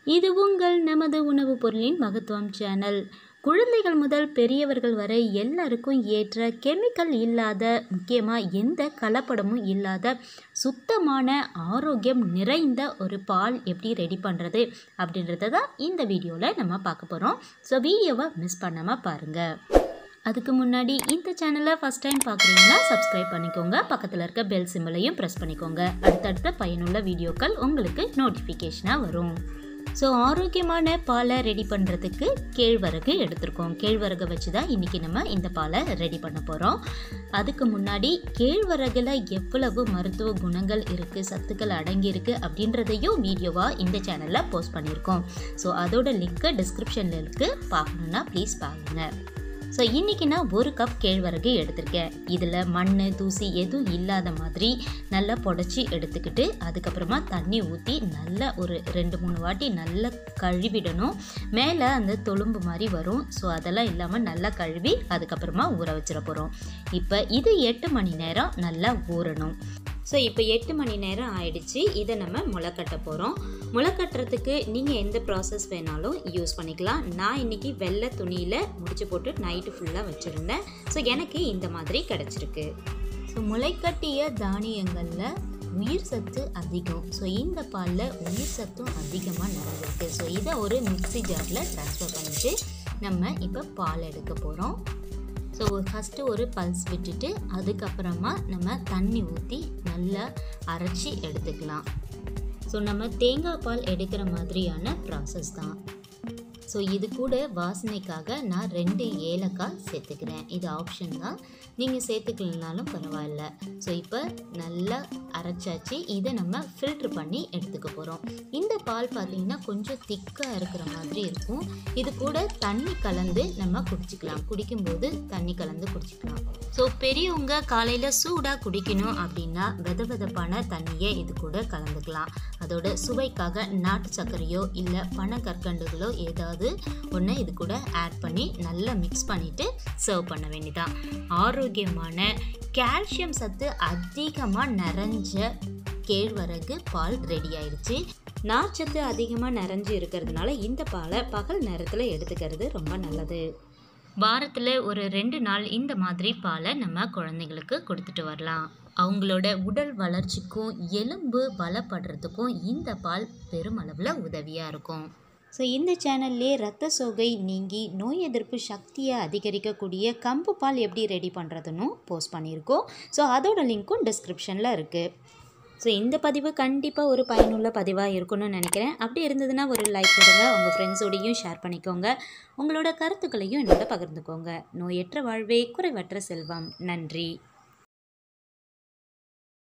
இது உங்கள் நமது உணவுப் பொருளின் மகத்துவம் சேனல் குழந்தைகள் முதல் பெரியவர்கள் வரை எல்லாருக்கும் ஏற்ற கெமிக்கல் இல்லாத முக்கியமாக எந்த கலப்படமும் இல்லாத சுத்தமான ஆரோக்கியம் நிறைந்த ஒரு பால் எப்படி ரெடி பண்ணுறது அப்படின்றத தான் இந்த வீடியோவில் நம்ம பார்க்க போகிறோம் ஸோ வீடியோவை மிஸ் பண்ணாமல் பாருங்கள் அதுக்கு முன்னாடி இந்த சேனலை ஃபஸ்ட் டைம் பார்க்குறீங்கன்னா சப்ஸ்கிரைப் பண்ணிக்கோங்க பக்கத்தில் இருக்க பெல் சிம்பிளையும் ப்ரெஸ் பண்ணிக்கோங்க அடுத்தடுத்த பயனுள்ள வீடியோக்கள் உங்களுக்கு நோட்டிஃபிகேஷனாக வரும் ஸோ ஆரோக்கியமான பாலை ரெடி பண்ணுறதுக்கு கேழ்வரகு எடுத்திருக்கோம் கேழ்வரகை வச்சு தான் இன்றைக்கி நம்ம இந்த பாலை ரெடி பண்ண போகிறோம் அதுக்கு முன்னாடி கேழ்வரகுல எவ்வளவு மருத்துவ குணங்கள் இருக்குது சத்துக்கள் அடங்கியிருக்கு அப்படின்றதையும் வீடியோவாக இந்த சேனலில் போஸ்ட் பண்ணியிருக்கோம் ஸோ அதோட லிங்க்கு டிஸ்கிரிப்ஷனில் இருக்குது பார்க்கணுன்னா ப்ளீஸ் பாருங்கள் ஸோ இன்றைக்கி நான் ஒரு கப் கேழ்வரகு எடுத்திருக்கேன் இதில் மண் தூசி எதுவும் இல்லாத மாதிரி நல்லா புடச்சி எடுத்துக்கிட்டு அதுக்கப்புறமா தண்ணி ஊற்றி நல்லா ஒரு ரெண்டு மூணு வாட்டி நல்லா கழுவிடணும் மேலே அந்த தொழும்பு மாதிரி வரும் ஸோ அதெல்லாம் இல்லாமல் நல்லா கழுவி அதுக்கப்புறமா ஊற வச்சிட போகிறோம் இப்போ இது எட்டு மணி நேரம் நல்லா ஊறணும் ஸோ இப்போ எட்டு மணி நேரம் ஆயிடுச்சு இதை நம்ம முளைக்கட்ட போகிறோம் முளைக்கட்டுறதுக்கு நீங்கள் எந்த ப்ராசஸ் வேணாலும் யூஸ் பண்ணிக்கலாம் நான் இன்றைக்கி வெள்ளை துணியில் முடிச்சு போட்டு நைட்டு ஃபுல்லாக வச்சுருந்தேன் ஸோ எனக்கு இந்த மாதிரி கிடச்சிருக்கு ஸோ முளைக்கட்டிய தானியங்களில் உயிர் சத்து அதிகம் ஸோ இந்த பாலில் உயிர் சத்தும் அதிகமாக நிறைஞ்சிருக்கு ஸோ இதை ஒரு மிக்ஸி ஜாரில் ட்ரான்ஸ்ஃபர் பண்ணிவிட்டு நம்ம இப்போ பால் எடுக்க போகிறோம் ஸோ ஃபஸ்ட்டு ஒரு பல்ஸ் விட்டுட்டு அதுக்கப்புறமா நம்ம தண்ணி ஊற்றி நல்லா அரைச்சி எடுத்துக்கலாம் ஸோ நம்ம தேங்காய் பால் எடுக்கிற மாதிரியான ப்ராசஸ் தான் ஸோ இது கூட வாசனைக்காக நான் ரெண்டு ஏலக்காய் சேர்த்துக்கிறேன் இது ஆப்ஷன் தான் நீங்கள் சேர்த்துக்கலனாலும் பரவாயில்ல ஸோ இப்போ நல்லா அரைச்சாச்சு இதை நம்ம ஃபில்ட்ரு பண்ணி எடுத்துக்க போகிறோம் இந்த பால் பார்த்திங்கன்னா கொஞ்சம் திக்காக இருக்கிற மாதிரி இருக்கும் இது கூட தண்ணி கலந்து நம்ம குடிச்சிக்கலாம் குடிக்கும்போது தண்ணி கலந்து குடிச்சிக்கலாம் ஸோ பெரியவங்க காலையில் சூடாக குடிக்கணும் அப்படின்னா வெத வெதப்பான தண்ணியை இது கூட கலந்துக்கலாம் அதோட சுவைக்காக நாட்டு சர்க்கரையோ இல்லை பனக்கற்கண்டுகளோ ஏதாவது ஒன்று இது கூட ஆட் பண்ணி நல்லா மிக்ஸ் பண்ணிவிட்டு சர்வ் பண்ண வேண்டியதான் ஆரோக்கியமான கால்சியம் சத்து அதிகமாக நிறைஞ்ச கேழ்வரகு பால் ரெடி ஆயிடுச்சு நார்ச்சத்து அதிகமாக நிறைஞ்சு இருக்கிறதுனால இந்த பாலை பகல் நேரத்தில் எடுத்துக்கிறது ரொம்ப நல்லது வாரத்தில் ஒரு ரெண்டு நாள் இந்த மாதிரி பாலை நம்ம குழந்தைங்களுக்கு கொடுத்துட்டு வரலாம் அவங்களோட உடல் வளர்ச்சிக்கும் எலும்பு பலப்படுறதுக்கும் இந்த பால் பெருமளவில் உதவியாக இருக்கும் ஸோ இந்த சேனல்லே ரத்த சோகை நீங்கி நோய் எதிர்ப்பு சக்தியை அதிகரிக்கக்கூடிய கம்பு பால் எப்படி ரெடி பண்ணுறதுன்னு போஸ்ட் பண்ணியிருக்கோம் ஸோ அதோட லிங்க்கும் டிஸ்கிரிப்ஷனில் இருக்குது ஸோ இந்த பதிவு கண்டிப்பாக ஒரு பயனுள்ள பதிவாக இருக்கும்னு நினைக்கிறேன் அப்படி இருந்ததுன்னா ஒரு லைக் கொடுங்க உங்கள் ஃப்ரெண்ட்ஸோடையும் ஷேர் பண்ணிக்கோங்க உங்களோட கருத்துக்களையும் என்னோட பகிர்ந்துக்கோங்க நோயற்ற வாழ்வே குறைவற்ற செல்வம் நன்றி